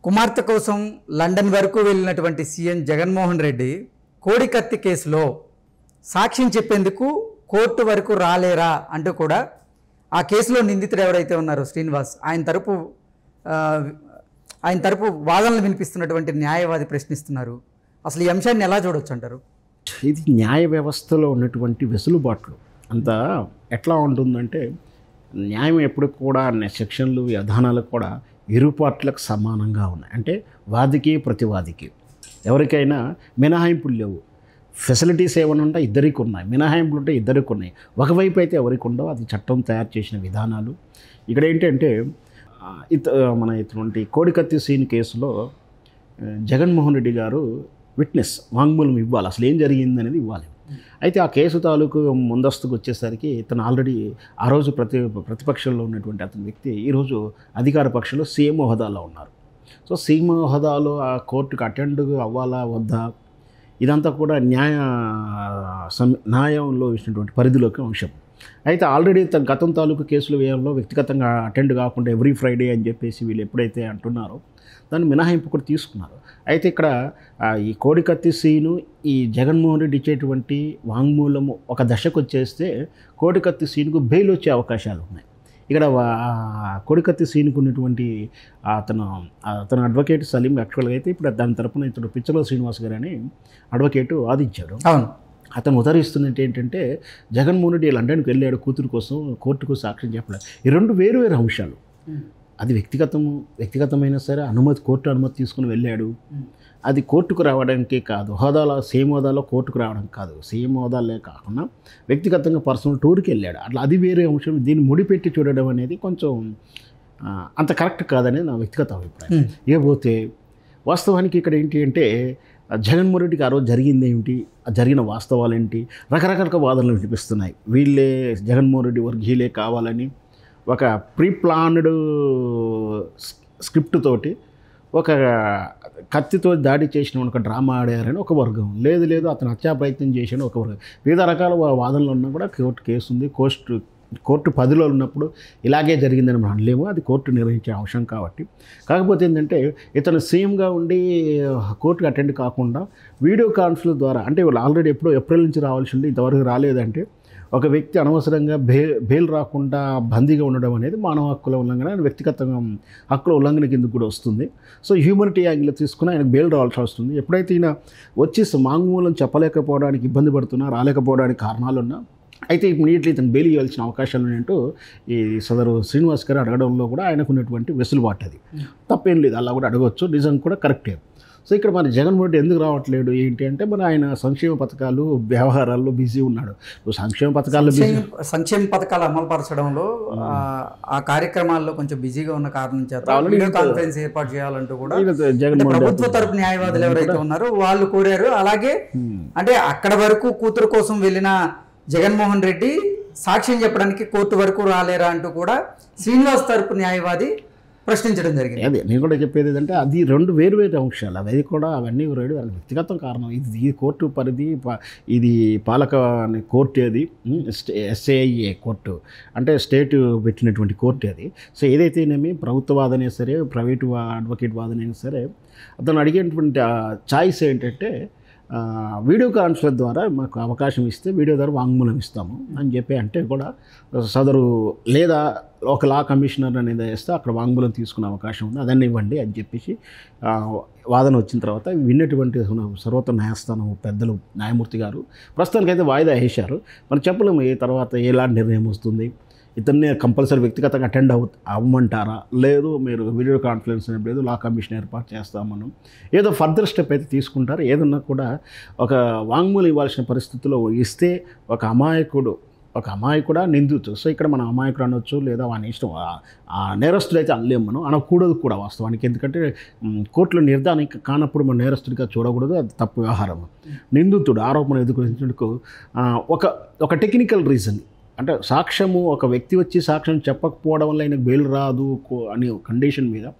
కుమార్తె కోసం లండన్ వరకు వెళ్ళినటువంటి సీఎం జగన్మోహన్ రెడ్డి కోడికత్తి కేసులో సాక్ష్యం చెప్పేందుకు కోర్టు వరకు రాలేరా అంటూ కూడా ఆ కేసులో నిందితుడు ఎవరైతే ఉన్నారో శ్రీనివాస్ ఆయన తరపు ఆ, ఆయన తరపు వాదనలు వినిపిస్తున్నటువంటి న్యాయవాది ప్రశ్నిస్తున్నారు అసలు ఈ అంశాన్ని ఎలా చూడొచ్చు అంటారు ఇది న్యాయ వ్యవస్థలో ఉన్నటువంటి వెసులుబాట్లు అంత ఎట్లా ఉంటుందంటే న్యాయం ఎప్పుడు కూడా అన్ని సెక్షన్లు విధానాలు కూడా ఇరు పార్టీలకు సమానంగా ఉన్నాయి అంటే వాదికి ప్రతివాదికి ఎవరికైనా మినహాయింపులు లేవు ఫెసిలిటీస్ ఏమైనా ఉంటే ఇద్దరికి ఉన్నాయి మినహాయింపులు ఉంటే ఇద్దరికి ఉన్నాయి ఒకవైపు అయితే ఎవరికి ఉండవు అది చట్టం తయారు చేసిన విధానాలు ఇక్కడ ఏంటంటే ఆ, ఇత మన ఇటువంటి కోడికత్తి సీన్ కేసులో ఆ, జగన్మోహన్ రెడ్డి గారు విట్నెస్ వాంగ్మూలం ఇవ్వాలి అసలు ఏం జరిగింది అనేది ఇవ్వాలి అయితే ఆ కేసు తాలూకు ముందస్తుకు వచ్చేసరికి ఇతను ఆల్రెడీ ఆ రోజు ప్రతి ప్రతిపక్షంలో ఉన్నటువంటి అతని వ్యక్తి ఈరోజు అధికార పక్షంలో సీఎం హోదాలో ఉన్నారు సో సీఎం హోదాలో ఆ కోర్టుకు అటెండ్ అవ్వాలా వద్దా ఇదంతా కూడా న్యాయ సమ న్యాయంలో ఇచ్చినటువంటి పరిధిలోకి అంశం అయితే ఆల్రెడీ తన గతం తాలూకు కేసుల వ్యయంలో వ్యక్తిగతంగా అటెండ్ కాకుండా ఎవ్రీ ఫ్రైడే అని చెప్పేసి వీళ్ళు ఎప్పుడైతే అంటున్నారో దాన్ని మినహాయింపు కూడా తీసుకున్నారు అయితే ఇక్కడ ఆ, ఈ కోడికత్తి సీను ఈ జగన్మోహన్ రెడ్డి ఇచ్చేటువంటి వాంగ్మూలము ఒక దశకు వచ్చేస్తే కోడికత్తి సీనుకు బెయిల్ వచ్చే అవకాశాలు ఉన్నాయి ఇక్కడ వా- కోడికత్తి సీన్కు ఉన్నటువంటి అతను అతను అడ్వకేట్ సలీం యాక్చువల్గా అయితే ఇప్పుడు దాని తరపున ఇతడు పిచ్చలో శ్రీనివాస్ గారు అని అడ్వకేటు వాదించాడు అవును అతను ఉదరిస్తున్నట్టు ఏంటంటే జగన్మోహన్ రెడ్డి లండన్కి వెళ్ళాడు కూతురు కోసం కోర్టుకు సాక్ష్యం చెప్పలేదు ఈ రెండు వేరు వేరు అంశాలు అది వ్యక్తిగతము వ్యక్తిగతమైనా సరే అనుమతి కోర్టు అనుమతి తీసుకుని వెళ్ళాడు అది కోర్టుకు రావడానికి కాదు హోదాలో సేమ్ హోదాలో కోర్టుకు రావడం కాదు సేమ్ హోదాలే కాకుండా వ్యక్తిగతంగా పర్సనల్ టూర్కి వెళ్ళాడు అట్లా అది వేరే అంశం దీన్ని ముడిపెట్టి చూడడం అనేది కొంచెం ఆ, అంత కరెక్ట్ కాదనేది నా వ్యక్తిగత అభిప్రాయం Hmm. ఇకపోతే వాస్తవానికి ఇక్కడ ఏంటి అంటే ఆ జగన్మోహన్ రెడ్డికి ఆ రోజు జరిగింది ఏమిటి ఆ జరిగిన వాస్తవాలు ఏంటి రకరకాల వాదనలు వినిపిస్తున్నాయి వీళ్ళే జగన్మోహన్ రెడ్డి వర్గీయులే కావాలని ఒక ప్రీ ప్లాన్డ్ స్క్రిప్ట్ తోటి ఒక కత్తితో దాడి చేసిన ఒక డ్రామా ఆడారని ఒక వర్గం లేదు లేదు అతను హత్యా ప్రయత్నం చేసిన ఒక వర్గం వివిధ రకాల వా- వాదనలు ఉన్నా కూడా కోర్టు కేసు ఉంది కోర్టు కోర్టు పదిలో ఉన్నప్పుడు ఇలాగే జరిగిందని మనం అనలేము అది కోర్టు నిర్వహించే అంశం కాబట్టి కాకపోతే ఏంటంటే ఇతను సీఎంగా ఉండి కోర్టుకు అటెండ్ కాకుండా వీడియో కాన్ఫరెన్స్ ద్వారా అంటే వాళ్ళు ఆల్రెడీ ఎప్పుడో ఏప్రిల్ నుంచి రావాల్సి ఉండి ఇంతవరకు రాలేదంటే ఒక వ్యక్తి అనవసరంగా బే బెయిల్ రాకుండా బందీగా ఉండడం అనేది మానవ హక్కుల ఉల్లంఘన ఆయన వ్యక్తిగతంగా హక్కుల ఉల్లంఘన కింద కూడా వస్తుంది సో హ్యూమనిటీ యాంగిల్ తీసుకుని ఆయనకు బెయిల్ రావాల్సి వస్తుంది ఎప్పుడైతే ఈయన వచ్చి మాంగమూలం చెప్పలేకపోవడానికి ఇబ్బంది పడుతున్నా రాలేకపోవడానికి కారణాలున్నా అయితే ఇమీడియట్లీ ఇతను బెయిల్ ఇవ్వాల్సిన అవకాశాలు ఏంటో ఈ సదరు శ్రీనివాస్ గారు అడగడంలో కూడా ఆయనకు ఉన్నటువంటి వెసులుబాటు అది తప్పేం లేదు అలా కూడా అడగవచ్చు నిజం కూడా కరెక్టే సో ఇక్కడ మన జగన్మోహన్ రెడ్డి ఎందుకు రావట్లేడు ఏంటి అంటే మన ఆయన సంక్షేమ పథకాలు వ్యవహారాల్లో బిజీ ఉన్నాడు నువ్వు సంక్షేమ పథకాల్లో బిజీ సంక్షేమ- సంక్షేమ పథకాలు అమలు పరచడంలో ఆ, ఆ కార్యక్రమాల్లో కొంచెం బిజీగా ఉన్న కారణం చేత Already వీడియో ఇంకా- కాన్ఫరెన్స్ ఏర్పాటు చేయాలంటూ కూడా ఈయన అంటే జగన్మోహన్ ప్రభుత్వ రెడ్డి తరపు న్యాయవాదులు ఎవరైతే ఉన్నారో వాళ్ళు కోరారు అలాగే Hmm. అంటే అక్కడ వరకు కూతురు కోసం వెళ్ళిన జగన్మోహన్ రెడ్డి సాక్ష్యం చెప్పడానికి కోర్టు వరకు రాలేరా అంటూ కూడా శ్రీనివాస్ తరపు న్యాయవాది ప్రశ్నించడం జరిగింది అదే నేను కూడా చెప్పేది ఏంటంటే అది రెండు వేరు వేరు అంశాలు అవి కూడా అవన్నీ రెండు వాళ్ళ వ్యక్తిగతం కారణం ఇది ఈ కోర్టు పరిధి ప- ఇది పాలక కోర్టు అది ఎస్ఏఐఏ కోర్టు అంటే స్టేట్ పెట్టినటువంటి కోర్టు అది సో ఏదైతేనేమి ప్రభుత్వ వాదనే సరే ప్రైవేటు వా- అడ్వకేట్ వాదనైనా సరే అతను అడిగేటువంటి చాయిస్ ఏంటంటే ఆ, వీడియో కాన్ఫరెన్స్ ద్వారా మాకు అవకాశం ఇస్తే వీడియో ద్వారా వాంగ్మూలం ఇస్తాము అని చెప్పి అంటే కూడా సదరు లేదా ఒక లా కమిషనర్ అనేది వేస్తే అక్కడ వాంగ్మూలం తీసుకునే అవకాశం ఉంది అదన్నీ ఇవ్వండి అని చెప్పేసి ఆ, వాదన వచ్చిన తర్వాత విన్నటువంటి సర్వోత్తర న్యాయస్థానం పెద్దలు న్యాయమూర్తి గారు ప్రస్తుతానికైతే వాయిదా వేశారు మనం చెప్పలేము ఏ తర్వాత ఎలాంటి నిర్ణయం వస్తుంది ఇతన్ని కంపల్సరీ వ్యక్తిగతంగా అటెండ్ అవు అవ్వమంటారా లేదు మీరు వీడియో కాన్ఫరెన్స్ ఏం లేదు లా కమిషన్ ఏర్పాటు చేస్తాం మనం ఏదో ఫర్దర్ స్టెప్ అయితే తీసుకుంటారు ఏదన్నా కూడా ఒక వాంగ్మూలం ఇవ్వాల్సిన పరిస్థితిలో ఇస్తే ఒక అమాయకుడు ఒక అమాయకుడా నిందితు సో ఇక్కడ మనం అమాయకుడు అనొచ్చు లేదా వాని ఇష్టం ఆ- ఆ నేరస్తుడు అయితే అనలేము మనం అనకూడదు కూడా వాస్తవానికి ఎందుకంటే మ్, కోర్టులో నిర్ధారణ కానప్పుడు మనం నేరస్తుడిగా చూడకూడదు అది తప్పు వ్యవహారం నిందితుడు ఆరోపణ ఎదుర్కొందుకు ఒక ఒక టెక్నికల్ రీజన్ అంటే సాక్ష్యము ఒక వ్యక్తి వచ్చి సాక్ష్యం చెప్పకపోవడం వల్ల ఆయనకు బెయిల్ రాదు కో- అనే కండిషన్ మీద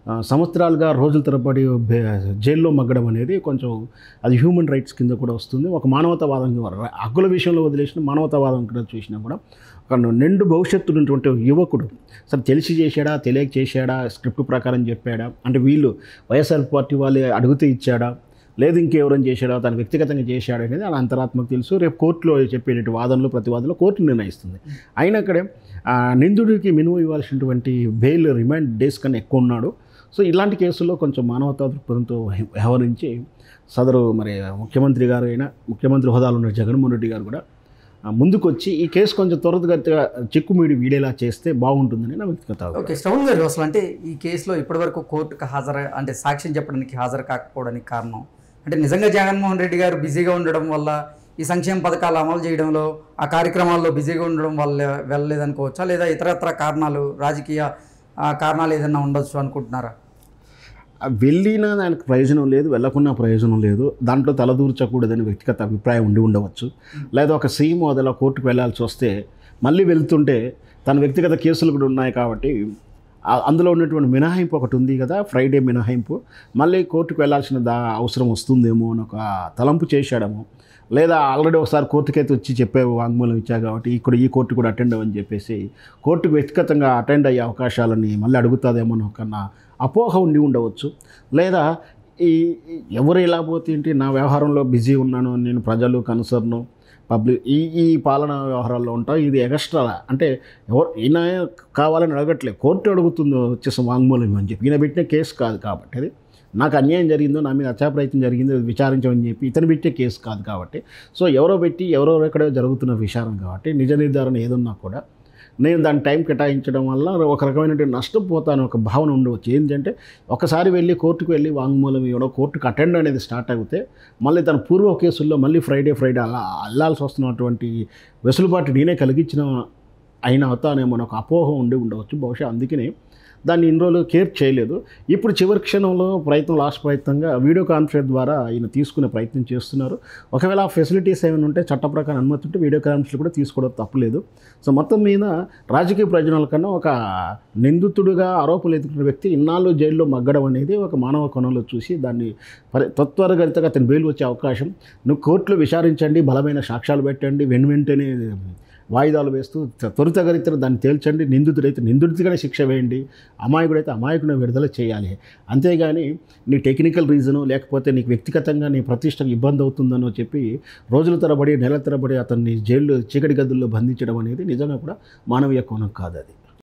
ఆ, సంవత్సరాలుగా రోజుల తరబడి బే- జైల్లో మగ్గడం అనేది కొంచెం అది హ్యూమన్ రైట్స్ కింద కూడా వస్తుంది ఒక మానవతావాదం కింద- హక్కుల విషయంలో వదిలేసిన మానవతావాదం కింద చూసినా కూడా ఒక నిండు భవిష్యత్తు ఉన్నటువంటి ఒక యువకుడు అసలు తెలిసి చేశాడా తెలియక చేశాడా స్క్రిప్ట్ ప్రకారం చెప్పాడా అంటే వీళ్ళు వైఎస్ఆర్ పార్టీ వాళ్ళే అడిగితే ఇచ్చాడా లేదు ఇంకెవరైనా చేశాడా తను వ్యక్తిగతంగా చేశాడా అనేది వాళ్ళ అంతరాత్మకు తెలుసు రేపు కోర్టులో చెప్పేటువంటి వాదనలు ప్రతివాదనలు కోర్టు నిర్ణయిస్తుంది అయినా అక్కడే ఆ, నిందితుడికి మినిమం ఇవ్వాల్సినటువంటి బెయిల్ రిమాండ్ డేస్ కన్నా ఎక్కువ ఉన్నాడు సో ఇలాంటి కేసుల్లో కొంచెం మానవతా దృక్పథంతో వ్యవ- వ్యవహరించి సదరు మరి ముఖ్యమంత్రి గారు అయినా ముఖ్యమంత్రి హోదాలో ఉన్న జగన్మోహన్ రెడ్డి గారు కూడా ఆ, ముందుకొచ్చి ఈ కేసు కొంచెం త్వరగతిగా చిక్కుమీడి వీడేలా చేస్తే బాగుంటుందని నా వ్యక్తిగత అభిప్రాయం. ఓకే శ్రవణ్ గారు అసలు అంటే ఈ కేసులో ఇప్పటివరకు కోర్టుకు హాజరు అంటే సాక్ష్యం చెప్పడానికి హాజరు కాకపోవడానికి కారణం అంటే నిజంగా జగన్మోహన్ రెడ్డి గారు బిజీగా ఉండడం వల్ల ఈ సంక్షేమ పథకాలు అమలు చేయడంలో ఆ కార్యక్రమాల్లో బిజీగా ఉండడం వల్ల వెళ్ళలేదనుకోవచ్చా లేదా ఇతరత్ర కారణాలు రాజకీయ ఆ, కారణాలు ఏదైనా ఉండొచ్చు అనుకుంటున్నారా ఆ వెళ్ళినా దానికి ప్రయోజనం లేదు వెళ్ళకున్నా ప్రయోజనం లేదు దాంట్లో తలదూర్చకూడదని వ్యక్తిగత అభిప్రాయం ఉండి ఉండవచ్చు లేదా ఒక సీఎం హోదాలో కోర్టుకు వెళ్ళాల్సి వస్తే మళ్ళీ వెళ్తుంటే తన వ్యక్తిగత కేసులు కూడా ఉన్నాయి కాబట్టి ఆ- అందులో ఉన్నటువంటి మినహాయింపు ఒకటి ఉంది కదా ఫ్రైడే మినహాయింపు మళ్ళీ కోర్టుకు వెళ్ళాల్సిన దా అవసరం వస్తుందేమో అని ఒక తలంపు చేశాడేమో లేదా ఆల్రెడీ ఒకసారి కోర్టుకైతే వచ్చి చెప్పే వాంగ్మూలం ఇచ్చా కాబట్టి ఇక్కడ ఈ కోర్టు కూడా అటెండ్ అవ్వని చెప్పేసి కోర్టుకు వ్యక్తిగతంగా అటెండ్ అయ్యే అవకాశాలని మళ్ళీ అడుగుతుందేమో అని ఒక నా అపోహ ఉండి ఉండవచ్చు లేదా ఈ ఈ ఎవరు ఎలా పోతే ఏంటి నా వ్యవహారంలో బిజీ ఉన్నాను నేను ప్రజలు కన్సర్ను పబ్లిక్ ఈ ఈ పాలనా వ్యవహారాల్లో ఉంటాం ఇది ఎక్స్ట్రా అంటే ఎవరు ఈయన కావాలని అడగట్లేదు కోర్టు అడుగుతుందో వచ్చేసి వాంగ్మూలం ఇవ్వని చెప్పి ఈయన పెట్టిన కేసు కాదు కాబట్టి అది నాకు అన్యాయం జరిగిందో నా మీద హత్యా ప్రయత్నం జరిగిందో అది విచారించమని చెప్పి ఇతను పెట్టే కేసు కాదు కాబట్టి సో ఎవరో పెట్టి ఎవరో ఎక్కడో జరుగుతున్న విచారం కాబట్టి నిజ నిర్ధారణ ఏదున్నా కూడా నేను దాని టైం కేటాయించడం వల్ల ఒక రకమైనటువంటి నష్టం పోతాను ఒక భావన ఉండవచ్చు ఏంటంటే ఒకసారి వెళ్ళి కోర్టుకు వెళ్ళి వాంగ్మూలం ఇవ్వడం కోర్టుకు అటెండ్ అనేది స్టార్ట్ అవుతే మళ్ళీ తన పూర్వ కేసుల్లో మళ్ళీ ఫ్రైడే ఫ్రైడే అలా అల్లాల్సి వస్తున్నటువంటి వెసులుబాటు నేనే కలిగించిన అయిన అవుతానేమో అని ఒక అపోహ ఉండి ఉండవచ్చు బహుశా అందుకనే దాన్ని ఇన్ని రోజులు కేర్ చేయలేదు ఇప్పుడు చివరి క్షణంలో ప్రయత్నం లాస్ట్ ప్రయత్నంగా వీడియో కాన్ఫరెన్స్ ద్వారా ఈయన తీసుకునే ప్రయత్నం చేస్తున్నారు ఒకవేళ ఆ ఫెసిలిటీస్ ఏమైనా ఉంటే చట్ట ప్రకారం అనుమతి ఉంటే వీడియో కాన్ఫరెన్స్ కూడా తీసుకోవడం తప్పలేదు సో మొత్తం మీద రాజకీయ ప్రయోజనాల కన్నా ఒక నిందితుడిగా ఆరోపణలు ఎదుర్కొన్న వ్యక్తి ఇన్నాళ్ళు జైల్లో మగ్గడం అనేది ఒక మానవ కోణంలో చూసి దాన్ని పరి తత్వరగతిగా అతని బెయిల్ వచ్చే అవకాశం నువ్వు కోర్టులో విచారించండి బలమైన సాక్ష్యాలు పెట్టండి వెను వెంటనే వాయిదాలు వేస్తూ త- త్వరితగతిన దాన్ని తేల్చండి నిందితుడైతే నిందితుడిగానే శిక్ష వేయండి అమాయకుడైతే అమాయకుడిని విడుదల చేయాలి అంతేగాని నీ టెక్నికల్ రీజను లేకపోతే నీకు వ్యక్తిగతంగా నీ ప్రతిష్టకు ఇబ్బంది అవుతుందనో చెప్పి రోజుల తరబడి నెలల తరబడి అతన్ని జైల్లో చీకటి గదుల్లో బంధించడం అనేది నిజంగా కూడా మానవీయ కోణం కాదు అది